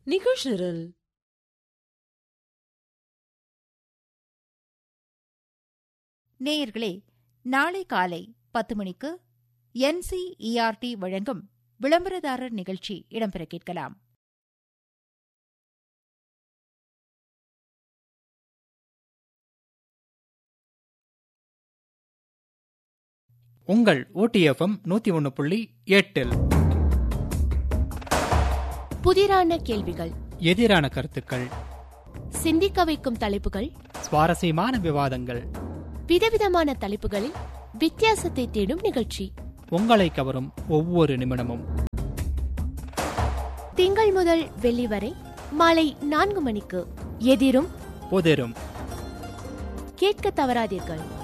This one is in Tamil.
நிகழ்ச்சி நிரல் நேயர்களே நாளை காலை பத்து மணிக்கு என்சிஇஆர்டி வழங்கும் விளம்பரதாரர் நிகழ்ச்சி இடம்பெற கேட்கலாம் உங்கள் ஓடிஎஃப்எம் நூத்தி ஒன்னு புள்ளி எட்டில் புதிரான கேள்விகள் எதிரான கருத்துக்கள் சிந்திக்க வைக்கும் தலைப்புகள் சுவாரஸ்யமான விவாதங்கள் விதவிதமான தலைப்புகளில் வித்தியாசத்தை தேடும் நிகழ்ச்சி உங்களை கவரும் ஒவ்வொரு நிமிடமும் திங்கள் முதல் வெள்ளி வரை மாலை நான்கு மணிக்கு எதிரும் புதிரும் கேட்க தவறாதீர்கள்